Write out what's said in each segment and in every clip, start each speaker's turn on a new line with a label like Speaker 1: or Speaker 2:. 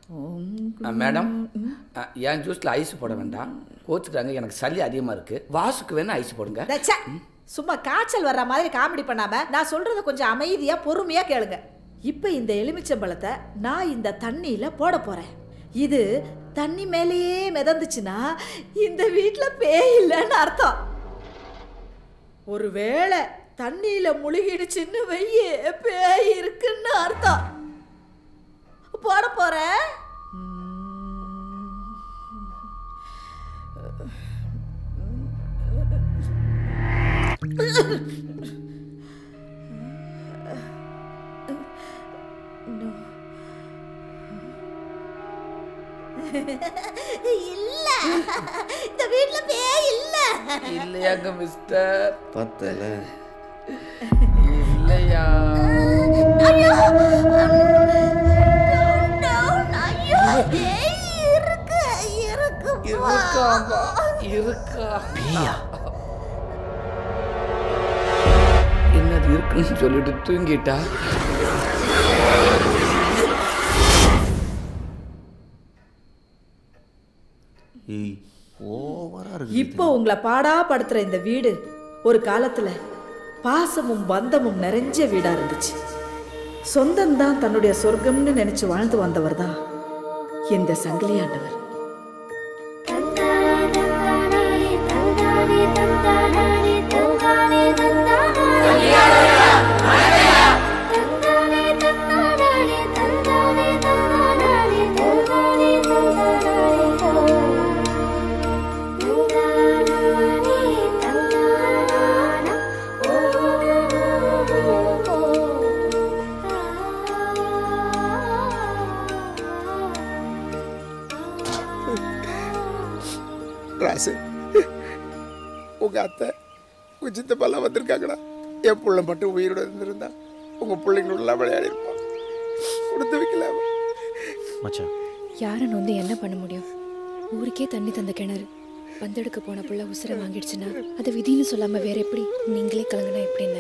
Speaker 1: ஆ, madam ஆ, என் ஜூஸில் ice போட வேண்டாம் கோச்சுக்கிறாங்க எனக்கு சளி அதிகமாக இருக்குது வாசுக்கு வேணா ஐஸ் போடுங்க
Speaker 2: தச்சா, சும்மா காய்ச்சல் வர்ற மாதிரி காமெடி பண்ணாம நான் சொல்றத கொஞ்சம் அமைதியா பொறுமையா கேளுங்க இப்ப இந்த எலுமிச்சம்பழத்தை நான் இந்த தண்ணியில போட போறேன் இது தண்ணி மேலேயே மிதந்துச்சுன்னா இந்த வீட்ல பேய் இல்லைன்னு அர்த்தம் ஒருவேளை தண்ணியில முழுகிடுச்சுன்னு வெய்ய பேய் இருக்குன்னு அர்த்தம் போட போறேன் இல்ல இந்த வீட்ல பேய் இல்ல
Speaker 1: இல்லையாங்க மிஸ்டர்
Speaker 3: பார்த்தல
Speaker 1: இல்லையா
Speaker 2: ஐயோ ஐயோ பேய் இருக்கு இருக்கு
Speaker 1: இருக்காமா இருக்கா என்னது இருக்குன்னு சொல்லிட்டு தூங்கிட்டா
Speaker 3: ஏய் ஓவரா இருக்கு
Speaker 2: இப்போ உங்களை பாடா படுத்துற இந்த வீடு ஒரு காலத்துல பாசமும் பந்தமும் நிறைஞ்ச வீடா இருந்துச்சு சொந்தம்தான் தன்னுடைய சொர்க்கம்னு நினைச்சு வாழ்ந்து வந்தவர் தான் இந்த சங்கிலியாண்டவர்
Speaker 4: ராசு உங்க அத்தை உங்க சித்தப்பாலாம் வந்திருக்காங்கடா என் புள்ள மட்டும் உயிரோட இருந்திருந்தா உங்க பிள்ளைங்களோட விளையாடி இருப்பான் கொடுத்து வைக்கல அவன்.
Speaker 5: மச்சான்
Speaker 6: யாரும் வந்து என்ன பண்ண முடியும் ஊருக்கே தண்ணி தந்த கிணறு பந்தெடுக்க போன புள்ள உசுரை வாங்கிடுச்சுன்னா அது விதின்னு சொல்லாம வேற எப்படி நீங்களே கலங்கினா எப்படின்னு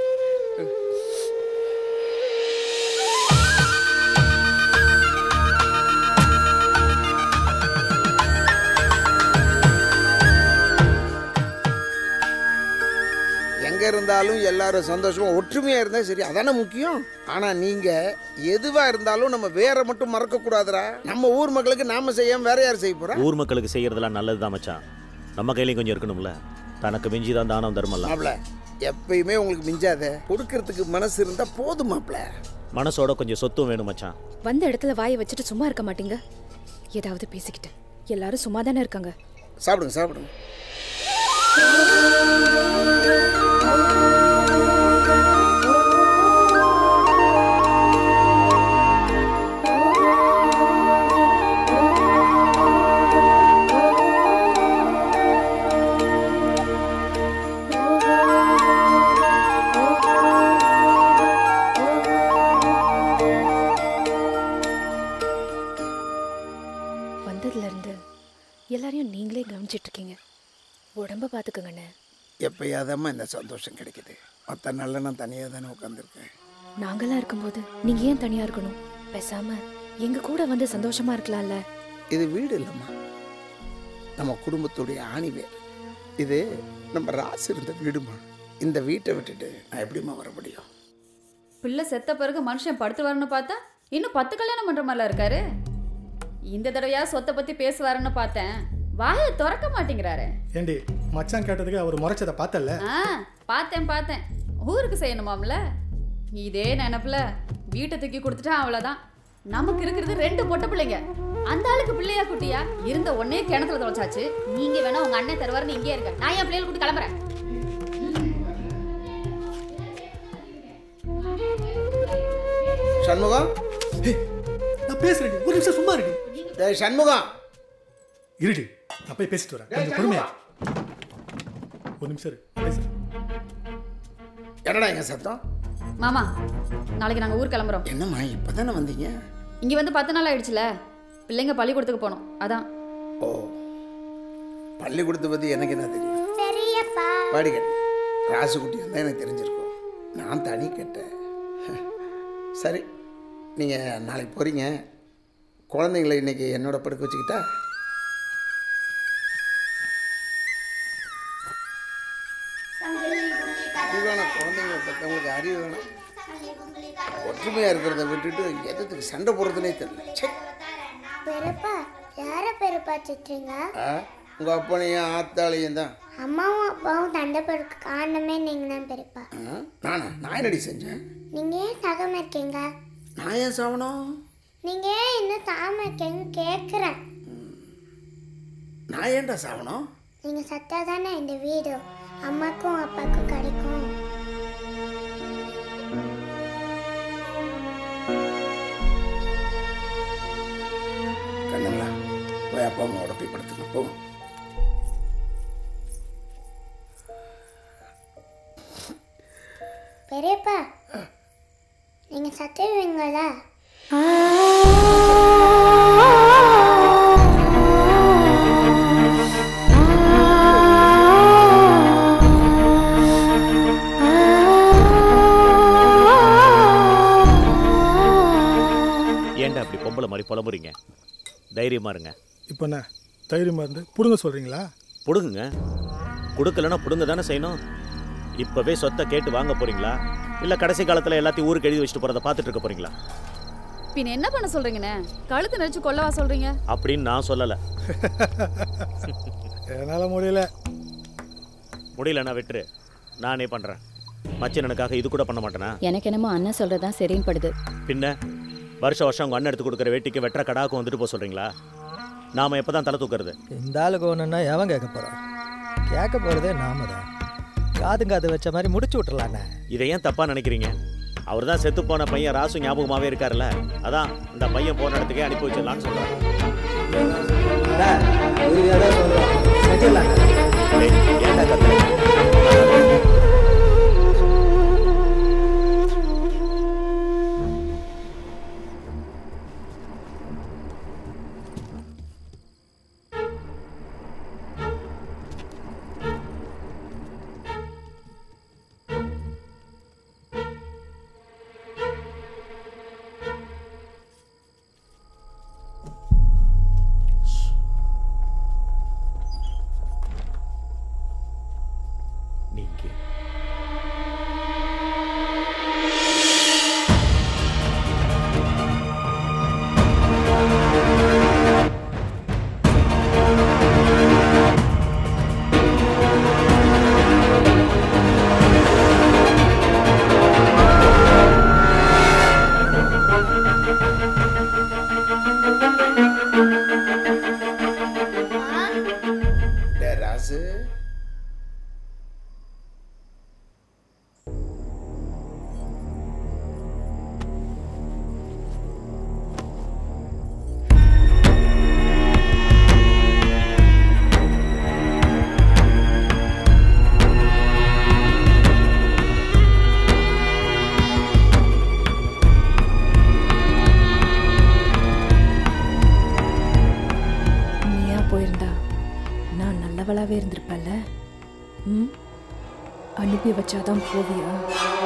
Speaker 4: எங்க இருந்தாலும் எல்லாரும் சந்தோஷமா ஒற்றுமையா இருந்தா சரி அதானே முக்கியம் ஆனா நீங்க எதுவா இருந்தாலும் நம்ம வேற மட்டும் மறக்க கூடாதுடா நம்ம ஊர் மக்களுக்கு நாம செய்யாம வேற யார் செய்ய போறா
Speaker 5: ஊர் மக்களுக்கு செய்யறதெல்லாம் நல்லதுதான் மச்சான் நம்ம கையிலையும் கொஞ்சம் இருக்கணும்ல தனக்கு மிஞ்சி தான் தானம் தர்மம்லாம்
Speaker 4: மாப்ள எப்பயுமே உங்களுக்கு மிஞ்சாத கொடுக்கறதுக்கு மனசு இருந்தா போதும் மாப்ள
Speaker 5: மனசோட கொஞ்சம் சொத்தும் வேணும் மச்சான்
Speaker 6: வந்த இடத்துல வாயை வச்சுட்டு சும்மா இருக்க மாட்டீங்க ஏதாவது பேசிக்கிட்டு எல்லாரும் சும்மா தானே இருக்காங்க
Speaker 4: சாப்பிடுங்க சாப்பிடுங்க
Speaker 6: வந்ததுல இருந்து எல்லாரையும் நீங்களே கவனிச்சிட்டு இருக்கீங்க உடம்ப பாத்துக்கோங்கண்ணே
Speaker 4: எப்பயாதம்மா இந்த சந்தோஷம் கிடைக்குது மற்ற நாள்ல நான் தனியாக தானே உட்காந்துருக்கேன்
Speaker 6: நாங்கெல்லாம் இருக்கும்போது நீங்க ஏன் தனியா இருக்கணும் பேசாம எங்க கூட வந்து சந்தோஷமா இருக்கலாம்ல
Speaker 4: இது வீடு இல்லைம்மா நம்ம குடும்பத்துடைய ஆணிவேர் இது நம்ம ராசு இருந்த வீடுமா இந்த வீட்டை விட்டுட்டு நான் எப்படிம்மா வர முடியும்
Speaker 7: பிள்ளை செத்த பிறகு மனுஷன் படுத்து வரணும்னு பார்த்தா இன்னும் பத்து கல்யாணம் பண்ற மாதிரிலாம் இருக்காரு இந்த தடவையா சொத்தை பத்தி பேசுவாருன்னு பார்த்தேன் வாயை திறக்க மாட்டேங்கிறாரு
Speaker 8: ஏண்டி மச்சான் கேட்டதுக்கு அவர் முறைச்சதை பார்த்தல
Speaker 7: ஆ பார்த்தேன் பார்த்தேன் ஊருக்கு செய்யணுமாம்ல இதே நினப்புல வீட்டை தூக்கி கொடுத்துட்டா அவ்வளோதான் நமக்கு இருக்கிறது ரெண்டு பொட்டை பிள்ளைங்க அந்த ஆளுக்கு பிள்ளையா குட்டியா இருந்த ஒன்னே கிணத்துல தொலைச்சாச்சு நீங்க வேணா உங்க அண்ணன் தருவாருன்னு இங்கே இருக்க நான் என் பிள்ளைகளை கூட்டி கிளம்புறேன்
Speaker 4: சண்முகம்
Speaker 8: நான் பேசுறேன் ஒரு நிமிஷம் சும்மா இருக்கு
Speaker 4: டேய் சண்முகம்
Speaker 8: இருடி நான் போய் பேசிட்டு வரேன் கொஞ்சம் பொறுமையா ஒரு நிமிஷம் இரு பேசுறேன்
Speaker 4: என்னடா எங்க சத்தம்
Speaker 7: மாமா நாளைக்கு நாங்க ஊர் கிளம்புறோம்
Speaker 4: என்னம்மா இப்பதானே வந்தீங்க
Speaker 7: இங்க வந்து பத்து நாள் ஆயிடுச்சுல பிள்ளைங்க பள்ளிக்கூடத்துக்கு போகணும் அதான்
Speaker 4: ஓ பள்ளிக்கூடத்தை பத்தி எனக்கு என்ன தெரியும் பாடிக்கட்டு ராசுக்குட்டி இருந்தால் எனக்கு தெரிஞ்சிருக்கும் நான் தனி கேட்டேன் சரி நீங்கள் நாளைக்கு போகிறீங்க குழந்தைங்களை இன்னைக்கு என்னோட படுக்க வச்சுக்கிட்டா அறிவு வேணும் குழந்தைங்களை பெற்றவங்களுக்கு அறிவு வேணும் ஒற்றுமையாக இருக்கிறத விட்டுட்டு எதுக்கு சண்டை போடுறதுனே தெரியல ச்சே
Speaker 9: பெரியப்பா யார பெரியப்பா திட்டுறீங்க
Speaker 4: ஆ உங்கள் அப்பனையும் ஆத்தாளையும் தான்
Speaker 9: அம்மாவும் அப்பாவும் சண்டை போடுறதுக்கு காரணமே நீங்க தான் பெரியப்பா
Speaker 4: ஆ, நானா நான் என்னடி செஞ்சேன்
Speaker 9: நீங்க ஏன் தகம இருக்கீங்க
Speaker 4: நான் ஏன் சாவணும்
Speaker 9: நீங்க ஏன் இன்னும் தாம இருக்கீங்க கேக்குறேன்
Speaker 4: நான் ஏன்டா சாவணும்
Speaker 9: நீங்க சத்தா தானே இந்த வீடு அம்மாக்கும் அப்பாவுக்கும் கிடைக்கும்
Speaker 4: கண்ணுங்களா போய் அப்பா அம்மாவோட போய் படுத்துங்க போ
Speaker 9: பெரியப்பா நீங்க சத்துவீங்களா
Speaker 5: ஏன்டா அப்படி பொம்பளை மாதிரி புலம்புறீங்க தைரியமா இருங்க
Speaker 8: இப்போ என்ன தைரியமாக இருந்து பிடுங்க சொல்கிறீங்களா
Speaker 5: புடுங்குங்க கொடுக்கலன்னா புடுங்க தானே செய்யணும் இப்போவே சொத்தை கேட்டு வாங்க போறீங்களா இல்லை கடைசி காலத்தில் எல்லாத்தையும் ஊருக்கு எழுதி வச்சுட்டு போகிறத பார்த்துட்டு இருக்க போறீங்களா
Speaker 7: பின்ன என்ன பண்ண சொல்றீங்கண்ணே கழுத்து நெரிச்சு கொல்லவா சொல்றீங்க
Speaker 5: அப்படின்னு நான் சொல்லலை
Speaker 8: என்னால் முடியல
Speaker 5: முடியலன்னா விட்டுரு நானே பண்ணுறேன் மச்சனனுக்காக இது கூட பண்ண மாட்டேனா
Speaker 10: எனக்கு என்னமோ அண்ணன் சொல்றதுதான் சரின்னு படுது
Speaker 5: பின்ன வருஷம் வருஷம் உங்கள் அண்ணன் எடுத்து கொடுக்குற வேட்டிக்கு வெட்டுற கடாக்கும் வந்துட்டு போக சொல்கிறீங்களா நாம எப்போ தான் தலை தூக்குறது
Speaker 11: இந்த ஆளுக்கு ஒன்றுன்னா எவன் கேட்க போகிறான் கேட்க போகிறதே நாம தான் காது காது வச்ச மாதிரி முடிச்சு விட்டுறலாண்ணே
Speaker 5: இதை ஏன் தப்பாக நினைக்கிறீங்க அவர் தான் செத்து போன பையன் ராசு ஞாபகமாகவே இருக்கார்ல அதான் இந்த பையன் போன இடத்துக்கே அனுப்பி வச்சிடலான்னு சொல்கிறேன் ஏன்டா கத்துற? நீங்க
Speaker 4: டே ராசு
Speaker 6: நீயா போயிருந்தா நான் நல்லவளாவே இருந்திருப்பல்ல ம் அனுப்பி வச்சாதான் போவியா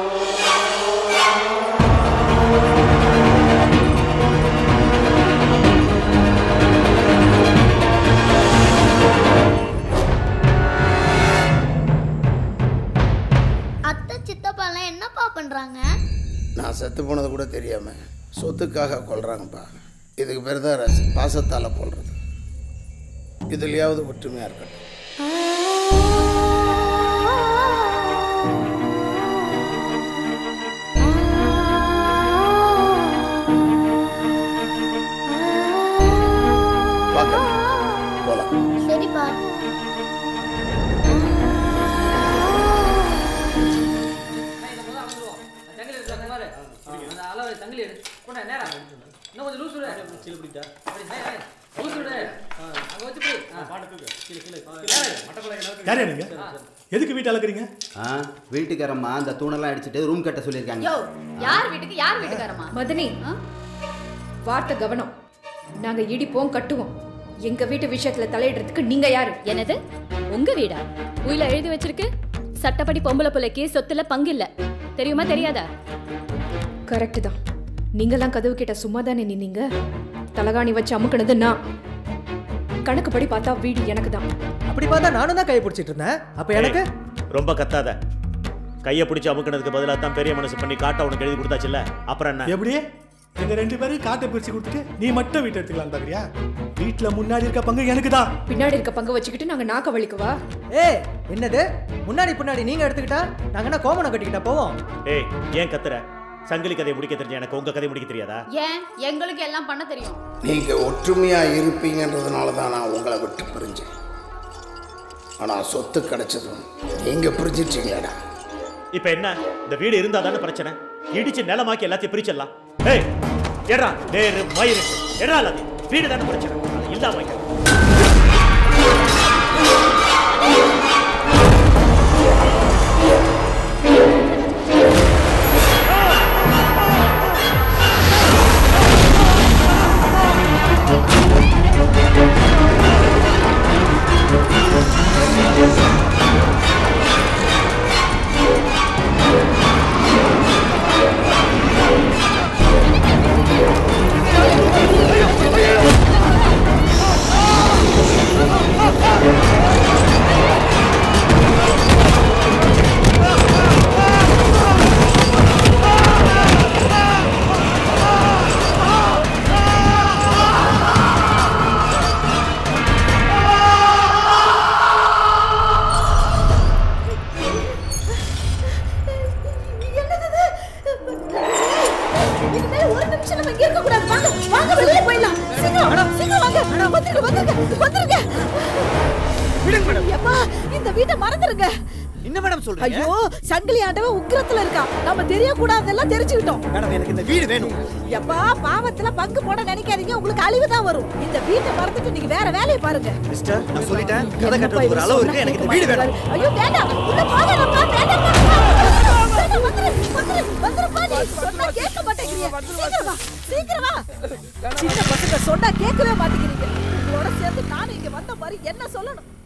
Speaker 9: அத்தை சித்தப்பாலாம் என்னப்பா பண்றாங்க
Speaker 4: நான் செத்து போனது கூட தெரியாம சொத்துக்காக கொல்றாங்கப்பா இதுக்கு பேர் தான் ராசி பாசத்தால் கொல்றது இதுலயாவது ஒற்றுமையாக இருக்கட்டும் பார்க்க போலாம்
Speaker 9: சரிப்பா
Speaker 8: யாரே நீங்கள் எதுக்கு வீட்டை அளக்குறீங்க
Speaker 3: ஆ வீட்டுக்காரம்மா அந்த தூணெல்லாம் அடிச்சுட்டு ரூம் கட்ட சொல்லியிருக்காங்க
Speaker 7: யோ யார் வீட்டுக்கு யார் வீட்டுக்காரமா
Speaker 6: மதனி வார்த்தை கவனம் நாங்க இடிப்போம் கட்டுவோம் எங்க வீட்டு விஷயத்துல தலையிடுறதுக்கு நீங்க யாரு
Speaker 10: என்னது உங்க வீடா உயில எழுதி வச்சிருக்கு சட்டப்படி பொம்பளை பிள்ளைக்கு சொத்துல பங்கு இல்ல தெரியுமா தெரியாதா
Speaker 6: கரெக்ட் தான் நீங்கெல்லாம் கதவு கிட்ட சும்மா தானே நின்னீங்க தலகாணி வச்சு அமுக்கினது நான் கணக்குப்படி பார்த்தா வீடு எனக்கு தான்
Speaker 11: அப்படி பார்த்தா நானும் தான் கையை பிடிச்சிட்டு இருந்தேன் அப்ப எனக்கு
Speaker 5: ஏய், ரொம்ப கத்தாத கையை பிடிச்சி அமுக்கினதுக்கு பதிலாக தான் பெரிய மனசு பண்ணி காட்ட உனக்கு எழுதி கொடுத்தாச்சுல்ல அப்புறம் என்ன
Speaker 8: எப்படி எங்க ரெண்டு பேரும் காட்டை பிரிச்சு கொடுத்துட்டு நீ மட்டும் வீட்டை எடுத்துக்கலாம் பாக்குறியா வீட்டுல முன்னாடி இருக்க பங்கு எனக்கு தான்
Speaker 6: பின்னாடி இருக்க பங்கு வச்சுக்கிட்டு நாங்க நாக்க வலிக்கவா
Speaker 11: ஏய் என்னது முன்னாடி பின்னாடி நீங்க எடுத்துக்கிட்டா நாங்க என்ன கோமணம் கட்டிக்கிட்டா போவோம்
Speaker 5: ஏய் ஏன் கத்துற சங்கிலி கதையை முடிக்க தெரிஞ்ச எனக்கு உங்க கதையை முடிக்க தெரியாதா
Speaker 7: ஏன் எங்களுக்கு எல்லாம் பண்ண தெரியும்
Speaker 4: நீங்க ஒற்றுமையா இருப்பீங்கன்றதுனால தான் நான் உங்களை விட்டு பிரிஞ்சேன் ஆனா சொத்து கிடைச்சதும் நீங்க பிரிஞ்சிட்டீங்களேடா
Speaker 5: இப்போ என்ன இந்த வீடு இருந்தா தானே பிரச்சனை இடிச்சு நிலமாக்கி எல்லாத்தையும் பிரிச்சிடலாம் ஏய் எடா நேரு மயிறு எடா எல்லாத்தையும் வீடு தானே பிரச்சனை அது இல்லாம வைக்க.
Speaker 2: என்னது இனிமேல் ஒரு நிமிஷம் நம்ம இங்க இருக்க கூடாது வாங்க வாங்க வெளியே போயிடலாம் சீக்கிரம் சீக்கிரம் வாங்க வந்துருங்க வந்துருங்க வந்துருங்க
Speaker 11: விடுங்க மேடம்
Speaker 2: எப்பா இந்த வீட்டை மறந்துருங்க
Speaker 11: என்ன மேடம் சொல்றீங்க
Speaker 2: ஐயோ சங்கிலி ஆண்டவன் உக்கிரத்துல இருக்கான் நம்ம தெரியக்கூடாதெல்லாம் தெரிஞ்சுக்கிட்டோம்
Speaker 11: மேடம் எனக்கு இந்த வீடு வேணும்
Speaker 2: எப்பா பாவத்துல பங்கு போட நினைக்காதீங்க உங்களுக்கு அழிவு தான் வரும் இந்த வீட்டை மறந்துட்டு நீங்க வேற வேலையை பாருங்க
Speaker 11: மிஸ்டர் நான் சொல்லிட்டேன் கதை கட்டுறதுக்கு ஒரு அளவு இருக்கு எனக்கு இந்த வீடு வேணும்
Speaker 2: ஐயோ வேண்டாம் உள்ள போகாதப்பா வேண்டாம் வேண்டாம் வேண்டாம் வந்துரு வந்துரு வந்துருப்பா நீ சொன்னா கேட்க மாட்டேங்கிறீங்க சீக்கிரம் வா சீக்கிரம் வா சின்ன பசங்க சொன்னா கேட்கவே மாட்டேங்கிறீங்க உங்களோட சேர்ந்து நானும் இங்க வந்த மாதிரி என்ன சொல்லணும்